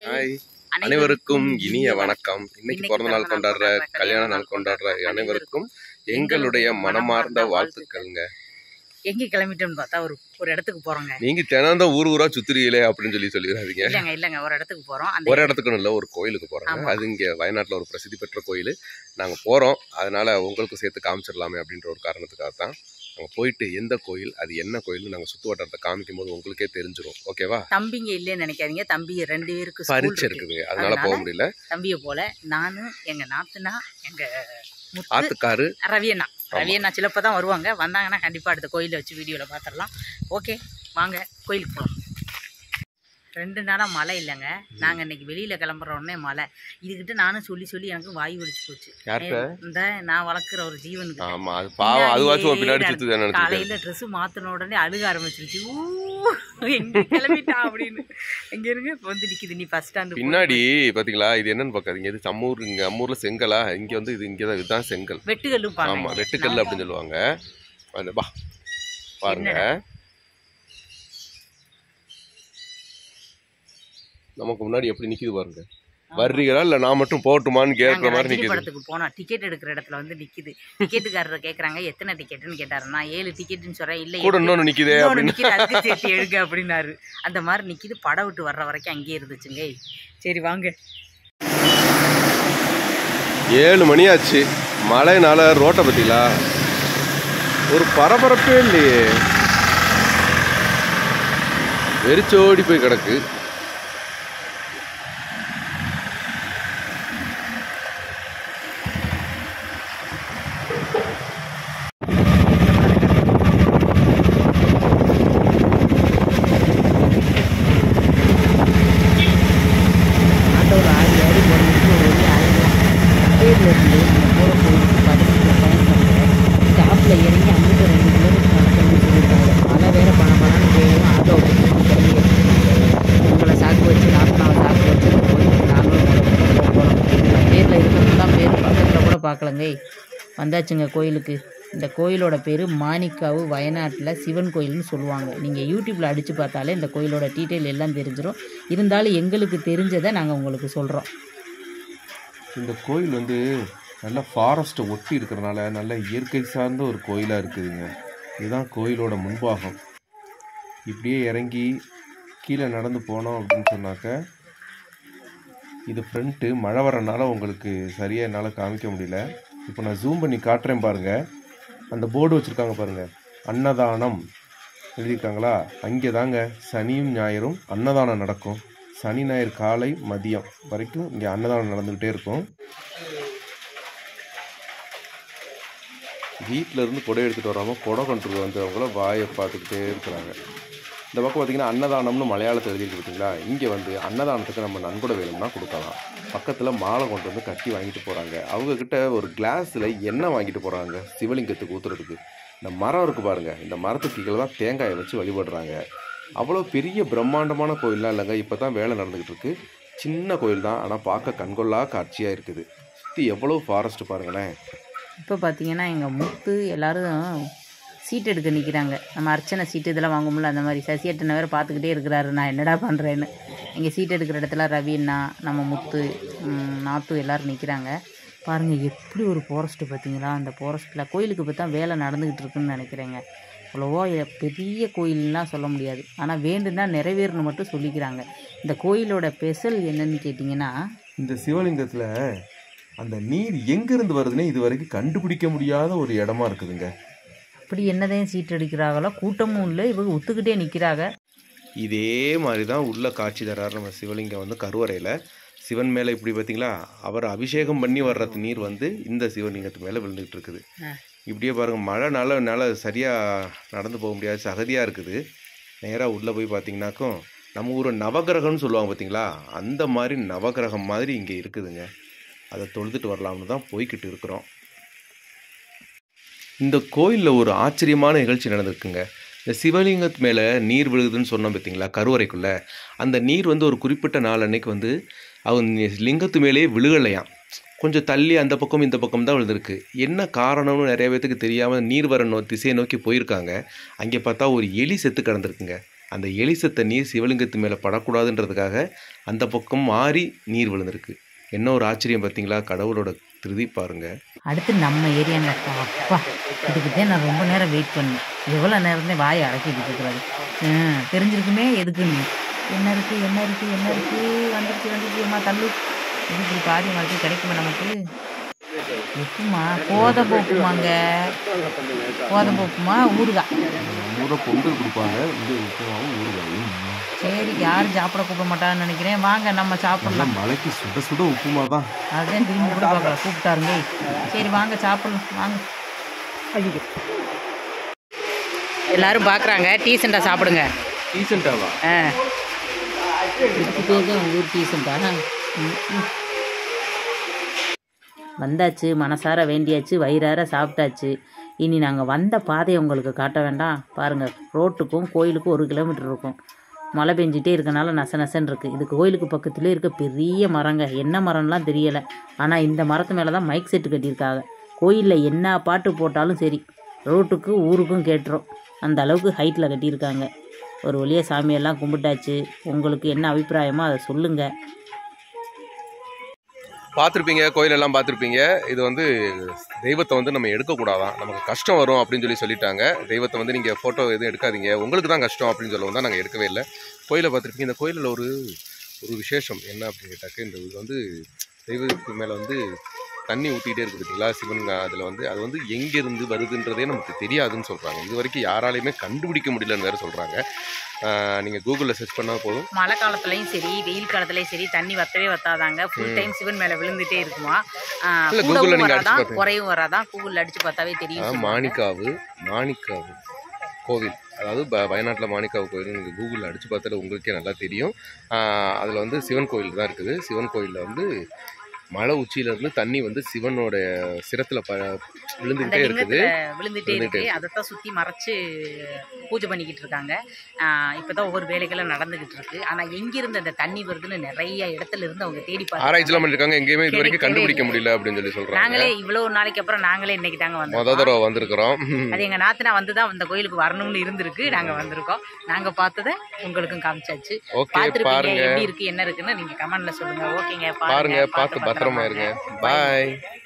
Hi அனைவருக்கும் இனிய வணக்கம் இன்னைக்கு பிறந்த நாள் கொண்டாடுற கல்யாண நாள் கொண்டாடுற அனைவருக்கும் எங்களுடைய மனமார்ந்த வாழ்த்துக்கள்ங்க எங்க கிளம்பிட்டோம்னு பார்த்தா ஒரு ஒரு இடத்துக்கு போறோங்க நீங்க தினந்தான் ஊர் ஊரா சுத்துறீங்களே அப்படின்னு சொல்லி சொல்லிடாதீங்க இல்லங்க இல்லங்க ஒரு இடத்துக்கு போறோம் அந்த ஒரு இடத்துக்குன்னு இல்லை ஒரு கோயிலுக்கு போறோங்க ஆமா. அது இங்க வயநாட்டுல ஒரு பிரசித்தி பெற்ற கோயில் நாங்க போறோம் அதனால உங்களுக்கு சேர்த்து காமிச்சிடலாமே அப்படின்ற ஒரு காரணத்துக்காக தான் நாங்க போயிட்டு எந்த கோயில் அது என்ன கோயில் நாங்க சுத்து வட்டாரத்தை காமிக்கும் போது உங்களுக்கே தெரிஞ்சிரும் ஓகேவா தம்பிங்க இல்லைன்னு நினைக்காதீங்க தம்பி ரெண்டு பேருக்கு school பரீட்சை இருக்கு. இருக்குதுங்க அதனால போக அதனால முடியல தம்பிய போல நானு எங்க நாத்துனா எங்க முத்து ஆத்துக்காரு ரவியண்ணா ஆமா. ரவியண்ணா சிலப்ப தான் வருவாங்க வந்தாங்கன்னா கண்டிப்பா அடுத்த கோயிலை வச்சு வீடியோல பாத்திரலாம் ஓகே வாங்க கோயிலுக்கு போகலாம் ரெண்டு நாளா மழை இல்லைங்க நாங்க இன்னைக்கு வெளியில கிளம்புற உடனே மழை இதுகிட்ட நானும் சொல்லி சொல்லி எனக்கு வாய் ஒழிச்சு போச்சு யார்கிட்ட இந்த நான் வளர்க்குற ஒரு ஜீவனுக்கு ஆமா அது பாவம் அதுவாச்சும் உன் பின்னாடி பின்னாடியே சுத்துது நினைச்சிட்டு காலையில ட்ரெஸ் மாத்தின உடனே அழுக ஆரம்பிச்சிருச்சு ஊ எங்க கிளம்பிட்டா அப்படின்னு எங்க இருங்க இப்ப வந்து நிக்குது நீ ஃபர்ஸ்ட் ஸ்டாண்டு பின்னாடி பாத்தீங்களா இது என்னன்னு பாக்காதீங்க இது சம்மூர் இங்க அம்மூர்ல செங்கலா இங்க வந்து இது இங்கதான் இதுதான் செங்கல் வெட்டுகல்லு ஆமா வெட்டுக்கல் அப்படின்னு சொல்லுவாங்க அந்த பா பாருங்க நமக்கு முன்னாடி எப்படி நிக்குது பாருங்க வர்றீங்களா இல்ல நான் மட்டும் போகட்டுமான்னு கேட்குற மாதிரி ரஜினி நிக்குது படத்துக்கு போனா டிக்கெட் எடுக்கிற இடத்துல வந்து நிக்குது டிக்கெட்டுக்காரர் கேக்குறாங்க எத்தனை டிக்கெட்னு கேட்டாரு நான் ஏழு டிக்கெட்னு சொல்றேன் இல்ல கூட இன்னொன்னு நிக்குதே இன்னொன்னு அப்படின்னு நிக்குது அதுக்கு சேர்த்து எழுங்க அப்படின்னாரு அந்த மாதிரி நிக்குது படம் விட்டு வர்ற வரைக்கும் அங்கேயே இருந்துச்சுங்க சரி வாங்க ஏழு மணி ஆச்சு மழைனால ரோட்டை பத்திலா ஒரு பரபரப்பே இல்லையே வெறிச்சோடி போய் கிடக்கு ஆட்டோவில் ஆடி ஆடி போகிறதுக்கு ஒரு வழி ஆகிடலாம் பேர்லேருந்து நம்ம போகிற கோயிலுக்கு பதினஞ்சு பயன் பண்ணுறேன் ஸ்டாப்பில் இறங்கி அங்கிட்டு ரெண்டு கிலோமீட்டர் நடக்கணும்னு சொல்லியிருக்காங்க மழை வேறு பண பணம்னு பெய்யும் ஆட்டோ கிளம்பி உங்களை சாக்கு வச்சு நாற்பது சாக்கு வச்சு கோயிலுக்கு நாங்களும் போகிறோம் பேரில் இருக்கிறதுலாம் பேர் பக்கத்தில் கூட பார்க்கலங்க வந்தாச்சுங்க கோயிலுக்கு இந்த கோயிலோட பேர் மாணிக்காவு வயநாட்டில் சிவன் கோயில்னு சொல்லுவாங்க நீங்கள் யூடியூப்பில் அடித்து பார்த்தாலே இந்த கோயிலோட டீட்டெயில் எல்லாம் தெரிஞ்சிடும் இருந்தாலும் எங்களுக்கு தெரிஞ்சதை நாங்கள் உங்களுக்கு சொல்கிறோம் இந்த கோயில் வந்து நல்ல ஃபாரஸ்ட்டை ஒட்டி இருக்கிறனால நல்ல இயற்கை சார்ந்த ஒரு கோயிலாக இருக்குதுங்க இதுதான் கோயிலோட முன்பாகம் இப்படியே இறங்கி கீழே நடந்து போனோம் அப்படின்னு சொன்னாக்க இது ஃப்ரண்ட்டு மழை வரனால உங்களுக்கு சரியாக என்னால் காமிக்க முடியல இப்போ நான் ஜூம் பண்ணி காட்டுறேன் பாருங்கள் அந்த போர்டு வச்சுருக்காங்க பாருங்கள் அன்னதானம் எழுதியிருக்காங்களா அங்கே தாங்க சனியும் ஞாயிறும் அன்னதானம் நடக்கும் சனி ஞாயிறு காலை மதியம் வரைக்கும் இங்கே அன்னதானம் நடந்துக்கிட்டே இருக்கும் வீட்டில் இருந்து கொடை எடுத்துகிட்டு வராமல் கொடை கொண்டு வந்தவங்கள வாயை பார்த்துக்கிட்டே இருக்கிறாங்க இந்த பக்கம் பார்த்தீங்கன்னா அன்னதானம்னு மலையாளத்தில் எழுதியிருக்கு பார்த்தீங்களா இங்கே வந்து அன்னதானத்துக்கு நம்ம நன்கொடை வேணும்னா கொடுக்கலாம் பக்கத்தில் மாலை கொண்டு வந்து கட்டி வாங்கிட்டு போகிறாங்க அவங்கக்கிட்ட ஒரு கிளாஸில் எண்ணெய் வாங்கிட்டு போகிறாங்க சிவலிங்கத்துக்கு ஊற்றுறதுக்கு இந்த மரம் இருக்குது பாருங்கள் இந்த மரத்துக்கு கீழே தான் தேங்காயை வச்சு வழிபடுறாங்க அவ்வளோ பெரிய பிரம்மாண்டமான கோயில்லாம் இல்லைங்க இப்போ தான் வேலை நடந்துக்கிட்டு இருக்கு சின்ன கோயில் தான் ஆனால் பார்க்க கண்கொள்ளா காட்சியாக இருக்குது சுற்றி எவ்வளோ ஃபாரஸ்ட் பாருங்களேன் இப்போ பார்த்தீங்கன்னா எங்கள் முத்து எல்லாரும் சீட் எடுக்க நிற்கிறாங்க நம்ம அர்ச்சனை சீட்டு இதெல்லாம் வாங்கும்ல அந்த மாதிரி சசி அட்டனை வேறு பார்த்துக்கிட்டே இருக்கிறாரு நான் என்னடா பண்ணுறேன்னு இங்கே சீட் எடுக்கிற இடத்துல ரவி அண்ணா நம்ம முத்து ம், நாத்து எல்லோரும் நிற்கிறாங்க பாருங்கள் எப்படி ஒரு ஃபாரஸ்ட்டு பார்த்தீங்களா அந்த ஃபாரஸ்ட்டில் கோயிலுக்கு இப்போ தான் வேலை நடந்துக்கிட்டு இருக்குன்னு நினைக்கிறேங்க அவ்வளோவா எ- பெரிய கோயில்லாம் சொல்ல முடியாது ஆனால் வேண்டுனா நிறைவேறணும் மட்டும் சொல்லிக்கிறாங்க இந்த கோயிலோட ஸ்பெஷல் என்னன்னு கேட்டிங்கன்னா இந்த சிவலிங்கத்தில் அந்த நீர் எங்கேருந்து வருதுன்னே இது வரைக்கும் கண்டுபிடிக்க முடியாத ஒரு இடமா இருக்குதுங்க அப்படி என்னதான் சீட் அடிக்கிறாங்களோ கூட்டமும் இல்லை இவங்க ஒத்துக்கிட்டே நிற்கிறாங்க இதே மாதிரி தான் உள்ள காட்சி தரார் நம்ம சிவலிங்கம் வந்து கருவறையில் சிவன் மேலே இப்படி பார்த்தீங்களா அவர் அபிஷேகம் பண்ணி வர்ற நீர் வந்து இந்த சிவலிங்கத்து மேலே விழுந்துகிட்டு இருக்குது ஆ. இப்படியே பாருங்கள் மழைனால என்னால் சரியாக நடந்து போக முடியாது சகதியாக இருக்குது நேராக உள்ளே போய் பார்த்தீங்கன்னாக்கும் நம்ம ஊர் நவகிரகம்னு சொல்லுவாங்க பார்த்தீங்களா அந்த மாதிரி நவகிரகம் மாதிரி இங்கே இருக்குதுங்க அதை தொழுதுட்டு வரலாம்னு தான் போய்கிட்டு இருக்கிறோம் இந்த கோயிலில் ஒரு ஆச்சரியமான நிகழ்ச்சி நடந்திருக்குங்க இந்த சிவலிங்கத்து மேலே நீர் விழுகுதுன்னு சொன்னோம் பார்த்தீங்களா கருவறைக்குள்ளே அந்த நீர் வந்து ஒரு குறிப்பிட்ட நாள் அன்னைக்கு வந்து அவங்க லிங்கத்து மேலேயே விழுகலையாம் கொஞ்சம் தள்ளி அந்த பக்கம் இந்த பக்கம் தான் விழுந்திருக்கு என்ன காரணம்னு நிறைய பேத்துக்கு தெரியாமல் நீர் வர நோ திசையை நோக்கி போயிருக்காங்க அங்கே பார்த்தா ஒரு எலி செத்து கிடந்திருக்குங்க அந்த எலிசத்த நீர் சிவலிங்கத்து மேலே படக்கூடாதுன்றதுக்காக அந்த பக்கம் மாறி நீர் விழுந்திருக்கு என்ன ஒரு ஆச்சரியம் பார்த்தீங்களா கடவுளோட திருதி பாருங்க அடுத்து நம்ம ஏரியாங்க அப்பா இதுக்கு தான் நான் ரொம்ப நேரம் வெயிட் பண்ணேன் எவ்வளோ நேரம் தான் வாயை அடக்கிட்டு இருக்கிறது ம் தெரிஞ்சிருக்குமே எதுக்குன்னு என்ன இருக்குது என்ன இருக்குது என்ன இருக்குது வந்துருச்சு வந்துருச்சு அம்மா தள்ளு இது இப்படி பாதி மரத்துக்கு கிடைக்குமா நமக்கு உப்புமா கோதம்பு உப்புமாங்க கோதம்பு உப்புமா ஊறுகாய் ஊரை பொங்கல் கொடுப்பாங்க இது உப்புமாவும் ஊறுகாயும் சரி யாரும் சாப்பிட கூப்பிட மாட்டான்னு நினைக்கிறேன் வாங்க நம்ம நல்லா சாப்பிடலாம் மலைக்கு சுட சுட உப்புமா தான் அதுதான் திரும்பி கூட பார்க்கல கூப்பிட்டாருங்க சரி வாங்க சாப்பிடலாம் வாங்க எல்லாரும் பார்க்குறாங்க டீசெண்டாக சாப்பிடுங்க டீசெண்டாவா ஆ இதுக்கு பேர் தான் உங்கள் ஊர் டீசெண்டா வந்தாச்சு மனசார வேண்டியாச்சு வயிறார சாப்பிட்டாச்சு இனி நாங்கள் வந்த பாதையை உங்களுக்கு காட்ட வேண்டாம் பாருங்கள் ரோட்டுக்கும் கோயிலுக்கும் ஒரு கிலோமீட்டர் இருக்கும் மழை பெஞ்சிட்டே இருக்கனால நச நசன்னு இருக்குது இது கோயிலுக்கு பக்கத்துலேயே இருக்க பெரிய மரங்க என்ன மரம்லாம் தெரியலை ஆனால் இந்த மரத்து மேலே தான் மைக் செட்டு கட்டியிருக்காங்க கோயிலில் என்ன பாட்டு போட்டாலும் சரி ரோட்டுக்கு ஊருக்கும் கேட்டுரும் அந்த அளவுக்கு ஹைட்டில் கட்டியிருக்காங்க ஒரு வழியாக சாமியெல்லாம் கும்பிட்டாச்சு உங்களுக்கு என்ன அபிப்பிராயமோ அதை சொல்லுங்கள் பார்த்துருப்பீங்க கோயிலெல்லாம் பார்த்துருப்பீங்க இது வந்து தெய்வத்தை வந்து நம்ம எடுக்கக்கூடாதான் நமக்கு கஷ்டம் வரும் அப்படின்னு சொல்லி சொல்லிட்டாங்க தெய்வத்தை வந்து நீங்கள் ஃபோட்டோ எதுவும் எடுக்காதீங்க உங்களுக்கு தான் கஷ்டம் அப்படின்னு சொல்லவும் தான் நாங்கள் எடுக்கவே இல்லை கோயிலை பார்த்துருப்பீங்க இந்த கோயிலில் ஒரு ஒரு விசேஷம் என்ன அப்படின்னு கேட்டாக்க இந்த இது வந்து தெய்வத்துக்கு மேலே வந்து தண்ணி ஊற்றிக்கிட்டே இருக்குது பார்த்தீங்களா சிவன் அதில் வந்து அது வந்து எங்கேருந்து வருதுன்றதே நமக்கு தெரியாதுன்னு சொல்கிறாங்க இது வரைக்கும் யாராலையுமே கண்டுபிடிக்க முடியலன்னு வேறு சொல்கிறாங்க நீங்கள் கூகுளில் சர்ச் பண்ணால் போதும் மழை காலத்துலையும் சரி வெயில் காலத்துலையும் சரி தண்ணி வத்தவே வத்தாதாங்க ஃபுல் டைம் சிவன் மேலே விழுந்துட்டே இருக்குமா ஆ, இல்ல, கூடவும் Google-ல நீங்க வராதான் அடிச்சு பாருங்க. குறையும் வராதான் கூகுளில் அடிச்சு பார்த்தாவே தெரியும் ஆ, சொல்லுவாங்க. மாணிக்காவு மாணிக்காவு கோவில் அதாவது ப வயநாட்டில் மாணிக்காவு கோவில் நீங்கள் கூகுளில் அடித்து பார்த்தாலே உங்களுக்கே நல்லா தெரியும் அதில் வந்து சிவன் கோயில் தான் இருக்குது சிவன் கோயிலில் வந்து மலை உச்சியிலேருந்து தண்ணி வந்து சிவனோட சிரத்தில் ப அந்த விழுந்துக்கிட்டே இருக்குது லிங்கத்துல விழுந்துட்டே விழுந்துட்டே இருக்கு அதைத்தான் சுற்றி மறைச்சு பூஜை பண்ணிக்கிட்டு இருக்காங்க இப்போ தான் ஒவ்வொரு வேலைகளும் நடந்துகிட்டு இருக்கு ஆனால் எங்கிருந்து அந்த தண்ணி வருதுன்னு நிறைய இடத்துல இருந்து அவங்க தேடி ஆராய்ச்சிலாம் பார்த்து பண்ணியிருக்காங்க எங்கேயுமே இது வரைக்கும் கிடைக்கவே கண்டுபிடிக்க இல்லை. முடியல அப்படின்னு சொல்லி சொல்கிறாங்க நாங்களே இவ்வளோ நாளைக்கு அப்புறம் நாங்களே இன்னைக்கு தாங்க மொத வந்தோம் தடவை வந்திருக்கிறோம் அது எங்கள் நாத்தனா வந்து தான் அந்த கோயிலுக்கு வரணும்னு இருந்திருக்கு நாங்கள் வந்திருக்கோம் நாங்கள் பார்த்ததை உங்களுக்கும் காமிச்சாச்சு ஓகே பார்த்துருப்பீங்க பாருங்க எப்படி இருக்கு என்ன இருக்குன்னு நீங்கள் கமெண்ட்ல சொல்லுங்க ஓகேங்க பாருங்க பார்த்து பத்திரமா இருங்க பாய்